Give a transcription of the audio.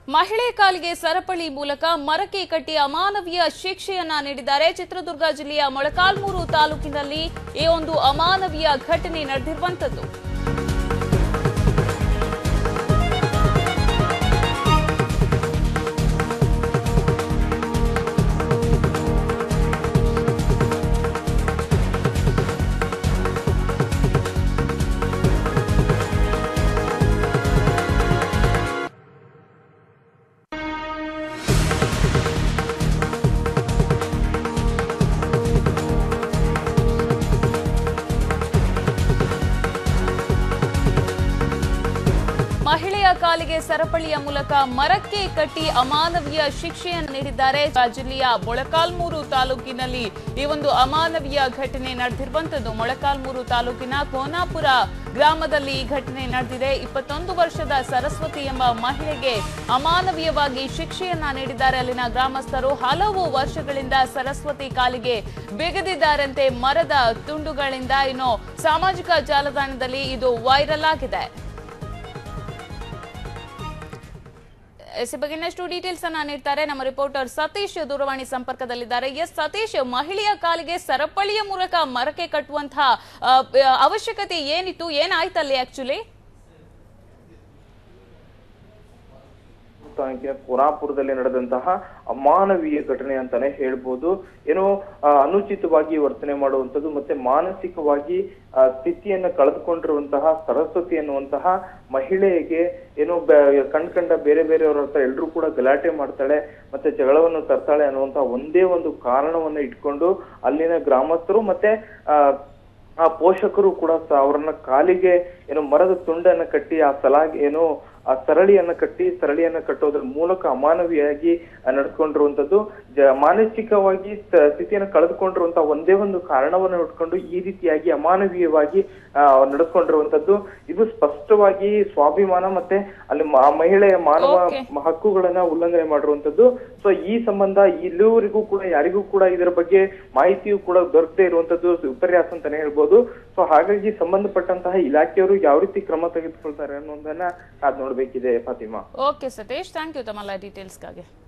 ಮಹಿಳೆ ಕಾಲಿಗೆ ಸರಪಳಿ ಮೂಲಕ ಮರಕ್ಕೆ ಕಟ್ಟಿ ಅಮಾನವೀಯ ಶಿಕ್ಷೆಯನ್ನ ನೀಡಿದ್ದಾರೆ ಚಿತ್ರದುರ್ಗ ಜಿಲ್ಲೆಯ ಮೊಳಕಾಲ್ಮೂರು ತಾಲೂಕಿನಲ್ಲಿ ಈ ಒಂದು ಅಮಾನವೀಯ ಘಟನೆ ನಡೆದಿರುವಂತದ್ದು ಮಹಿಳೆಯ ಕಾಲಿಗೆ ಸರಪಳಿಯ ಮೂಲಕ ಮರಕ್ಕೆ ಕಟ್ಟಿ ಅಮಾನವೀಯ ಶಿಕ್ಷೆಯನ್ನು ನೀಡಿದ್ದಾರೆ ಜಿಲ್ಲೆಯ ಮೊಳಕಾಲ್ಮೂರು ತಾಲೂಕಿನಲ್ಲಿ ಈ ಒಂದು ಅಮಾನವೀಯ ಘಟನೆ ನಡೆದಿರುವಂತದ್ದು ಮೊಳಕಾಲ್ಮೂರು ತಾಲೂಕಿನ ಕೋನಾಪುರ ಗ್ರಾಮದಲ್ಲಿ ಈ ಘಟನೆ ನಡೆದಿದೆ ಇಪ್ಪತ್ತೊಂದು ವರ್ಷದ ಸರಸ್ವತಿ ಎಂಬ ಮಹಿಳೆಗೆ ಅಮಾನವೀಯವಾಗಿ ಶಿಕ್ಷೆಯನ್ನ ನೀಡಿದ್ದಾರೆ ಅಲ್ಲಿನ ಗ್ರಾಮಸ್ಥರು ಹಲವು ವರ್ಷಗಳಿಂದ ಸರಸ್ವತಿ ಕಾಲಿಗೆ ಬಿಗದಿದ್ದಾರಂತೆ ಮರದ ತುಂಡುಗಳಿಂದ ಇನ್ನು ಸಾಮಾಜಿಕ ಜಾಲತಾಣದಲ್ಲಿ ಇದು ವೈರಲ್ ಆಗಿದೆ ಎಸ್ ಈ ಬಗ್ಗೆ ಇನ್ನಷ್ಟು ಡೀಟೇಲ್ಸ್ ಅನ್ನ ನೀಡ್ತಾರೆ ನಮ್ಮ ರಿಪೋರ್ಟರ್ ಸತೀಶ್ ದೂರವಾಣಿ ಸಂಪರ್ಕದಲ್ಲಿದ್ದಾರೆ ಎಸ್ ಸತೀಶ್ ಮಹಿಳೆಯ ಕಾಲಿಗೆ ಸರಪಳಿಯ ಮೂಲಕ ಮರಕ್ಕೆ ಕಟ್ಟುವಂತಹ ಆ, ಪ- ಅವಶ್ಯಕತೆ ಏನಿತ್ತು ಏನಾಯ್ತಲ್ಲಿ ಆಕ್ಚುಲಿ ತಾಲೂಕಿನ ಕೋರಾಪುರದಲ್ಲಿ ನಡೆದಂತಹ ಅಮಾನವೀಯ ಘಟನೆ ಅಂತಾನೆ ಹೇಳ್ಬೋದು ಏನೋ ಆ, ಅನುಚಿತವಾಗಿ ವರ್ತನೆ ಮಾಡುವಂಥದ್ದು ಮತ್ತೆ ಮಾನಸಿಕವಾಗಿ ಆ, ಸ್ಥಿತಿಯನ್ನ ಕಳೆದುಕೊಂಡಿರುವಂತಹ ಸರಸ್ವತಿ ಅನ್ನುವಂತಹ ಮಹಿಳೆಗೆ ಏನೋ ಬ- ಕಣ್ಕಂಡ ಬೇರೆ ಬೇರೆಯವರ ಹತ್ರ ಎಲ್ರೂ ಕೂಡ ಗಲಾಟೆ ಮಾಡ್ತಾಳೆ ಮತ್ತೆ ಜಗಳವನ್ನು ತರ್ತಾಳೆ ಅನ್ನುವಂತಹ ಒಂದೇ ಒಂದು ಕಾರಣವನ್ನ ಇಟ್ಕೊಂಡು ಅಲ್ಲಿನ ಗ್ರಾಮಸ್ಥರು ಮತ್ತೆ ಆ ಆ ಪೋಷಕರು ಕೂಡ ಸ- ಅವರನ್ನ ಕಾಲಿಗೆ ಏನೋ ಮರದ ತುಂಡನ್ನ ಕಟ್ಟಿ ಆ ಸಲಾಗಿ ಏನೋ ಆ ಸರಳಿಯನ್ನ ಕಟ್ಟಿ ಸರಳಿಯನ್ನ ಕಟ್ಟೋದ್ರ ಮೂಲಕ ಅಮಾನವೀಯಾಗಿ ಆ, ನಡ್ಕೊಂಡಿರುವಂತದ್ದು ಜ ಮಾನಸಿಕವಾಗಿ ಸ- ಸ್ಥಿತಿಯನ್ನ ಕಳೆದುಕೊಂಡಿರುವಂತಹ ಒಂದೇ ಒಂದು ಕಾರಣವನ್ನು ಇಟ್ಕೊಂಡು ಈ ರೀತಿಯಾಗಿ ಅಮಾನವೀಯವಾಗಿ ಆ, ನಡೆಸ್ಕೊಂಡಿರುವಂತದ್ದು ಇದು ಸ್ಪಷ್ಟವಾಗಿ ಸ್ವಾಭಿಮಾನ ಮತ್ತೆ ಅಲ್ಲಿ ಮ- ಆ ಮಹಿಳೆಯ ಮಾನವ Okay. ಹಕ್ಕುಗಳನ್ನ ಉಲ್ಲಂಘನೆ ಮಾಡಿರುವಂತದ್ದು ಸೊ ಈ ಸಂಬಂಧ ಇಲ್ಲಿವರೆಗೂ ಕೂಡ ಯಾರಿಗೂ ಕೂಡ ಇದರ ಬಗ್ಗೆ ಮಾಹಿತಿಯು ಕೂಡ ದೊರಕದೆ ಇರುವಂತದ್ದು ವಿಪರ್ಯಾಸ ಅಂತಾನೆ ಹೇಳ್ಬೋದು ಸೊ ಹಾಗಾಗಿ ಸಂಬಂಧಪಟ್ಟಂತಹ ಇಲಾಖೆಯವರು ಯಾವ ರೀತಿ ಕ್ರಮ ತೆಗೆದುಕೊಳ್ತಾರೆ ಅನ್ನೋದನ್ನ ಕಾದ್ ನೋಡ್ಬೇಕಿದೆ Fatima okay Satish thank you ತಮ್ಮೆಲ್ಲ ಡೀಟೇಲ್ಸ್ಗಾಗಿ